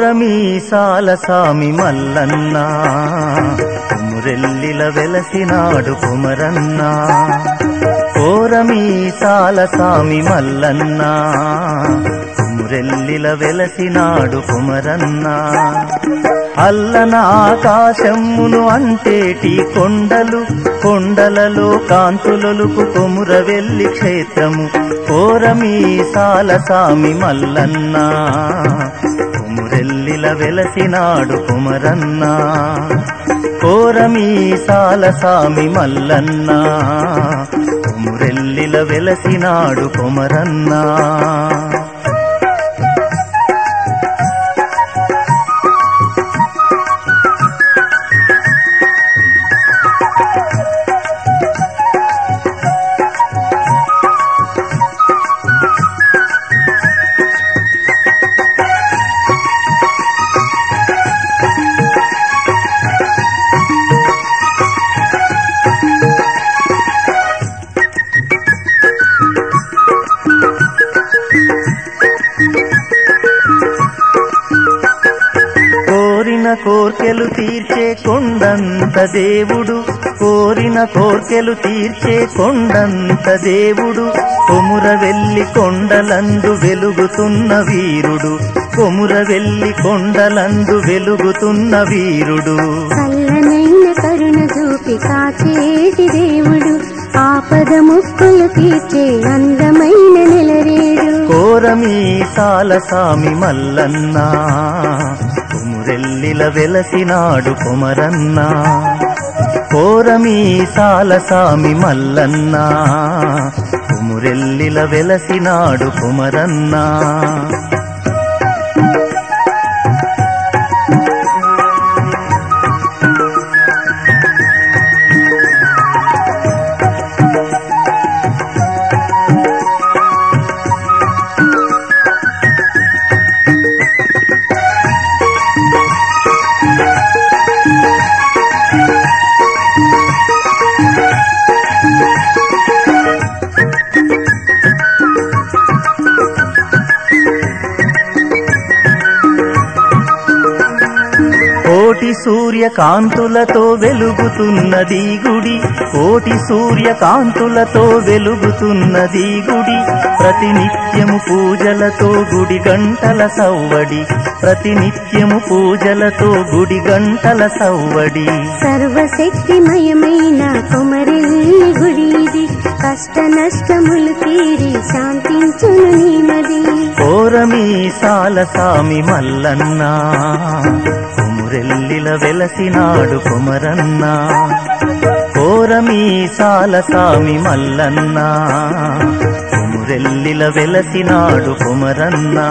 కోరమీసాల సామి మల్లన్న కుమురెల్లిల వెలసినాడు కుమరన్న కోరమీసాల సామి మల్లన్న కుమురెల్లిల వెలసినాడు కుమరన్న అల్లన ఆకాశమ్మును అంటేటి కొండలు కొండలలో కాంతులొలుకు కొముర వెల్లి క్షేత్రము కోరమీసాల సామి మల్లన్న కుమురెల్లిల వెలసినాడు కుమరన్న కోరమీసాల సామి మల్లన్న కుమురెల్లిల వెలసినాడు కుమరన్నా కోరిన కోర్కెలు తీర్చే కొండంత దేవుడు కోరిన కోర్కెలు తీర్చే కొండంత దేవుడు కొముర వెల్లి కొండలందు వెలుగుతున్న వీరుడు కొముర వెల్లి కొండలందు వెలుగుతున్న వీరుడు చల్లనైన కరుణ చూపి కాచేటి దేవుడు ఆపద ముక్కులు తీర్చే అందమైన నెలరేడు కోరమీసాల సామి మల్లన్న కుమురెల్లిల వెలసినాడు కుమరన్న కోరమీసాల సామి మల్లన్న కుమురెల్లిల వెలసినాడు కుమరన్నా కోటి సూర్య కాంతులతో వెలుగుతున్నది గుడి కోటి సూర్య కాంతులతో వెలుగుతున్నది గుడి ప్రతినిత్యము పూజలతో గుడి గంటల సవ్వడి ప్రతినిత్యము పూజలతో గుడి గంటల సవ్వడి సర్వశక్తిమయమైన కుమరెల్లి గుడి ఇది కష్ట నష్టములు తీరి శాంతించును నీమది కోరమీసాల సామి మల్లన్న కుమురెల్లిల వెలసినాడు కుమరన్న కోరమీసాల సామి మల్లన్న కుమురెల్లిల వెలసినాడు కుమరన్నా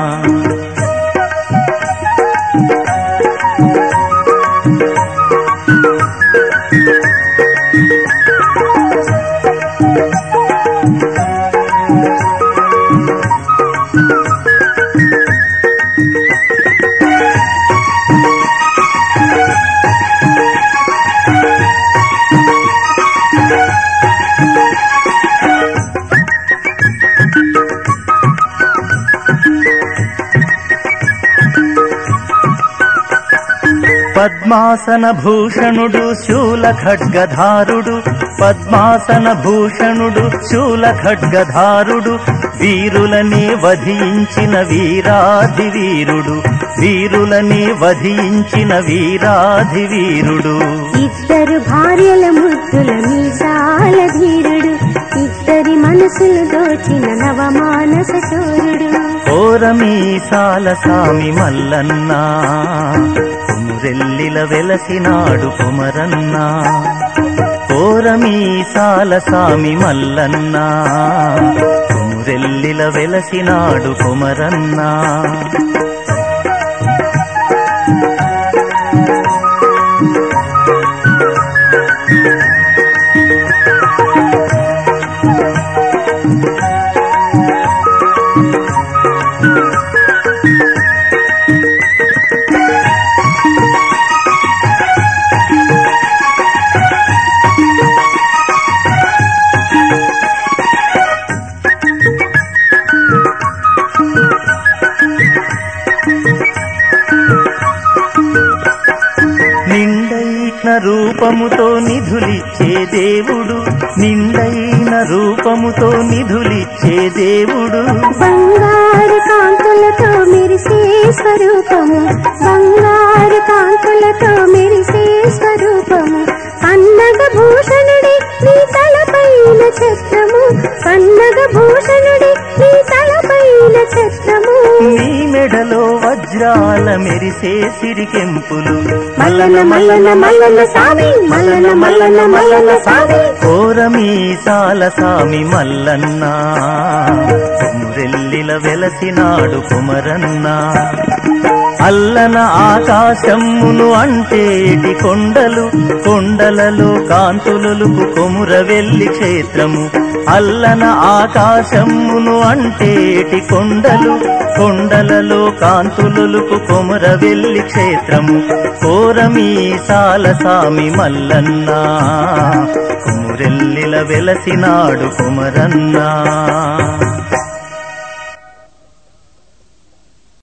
పద్మాసన భూషణుడు శూల ఖడ్గధారుడు పద్మాసన భూషణుడు శూల ఖడ్గధారుడు వీరులనే వధించిన వీరాధి వీరుడు వీరులనే వధించిన వీరాధి వీరుడు ఇద్దరు భార్యల ముద్దుల మీసాల ధీరుడు ఇద్దరి మనసులు దోచిన నవమానస చోరుడు కోరమీసాల సామి మల్లన్న కుమురెల్లిల వెలసినాడు కుమరన్న కోరమీసాల సామి మల్లన్న కుమురెల్లిల వెలసినాడు కుమరన్నా రూపముతో నిధులిచ్చే దేవుడు నిండైన రూపముతో నిధులిచ్చే దేవుడు బంగారు కాంతులతో మెరిసే స్వరూపము బంగారు కాంతులతో మెరిసే స్వరూపము పన్నగ భూషణుడి నీ తలపైన ఛత్రము పన్నగ భూషణుడి నీ తలపైన ఛత్రము నీ మెడలో వజ్రాల మెరిసే సిరికెంపులు మల్లన మల్లన మల్లన స్వామి మల్లన మల్లన మల్లన స్వామి కోరమీసాల సామి మల్లన్న మురెల్లిల వెలసినాడు కుమరన్నా అల్లన ఆకాశమ్మును అంటేటి కొండలు కొండలలో కాంతులొలుకు కొముర వెల్లి క్షేత్రము అల్లన ఆకాశమ్మును అంటేటి కొండలు కొండలలో కాంతులొలుకు కొముర వెల్లి క్షేత్రము కోరమీసాల సామి మల్లన్న కుమురెల్లిల వెలసినాడు కుమరన్నా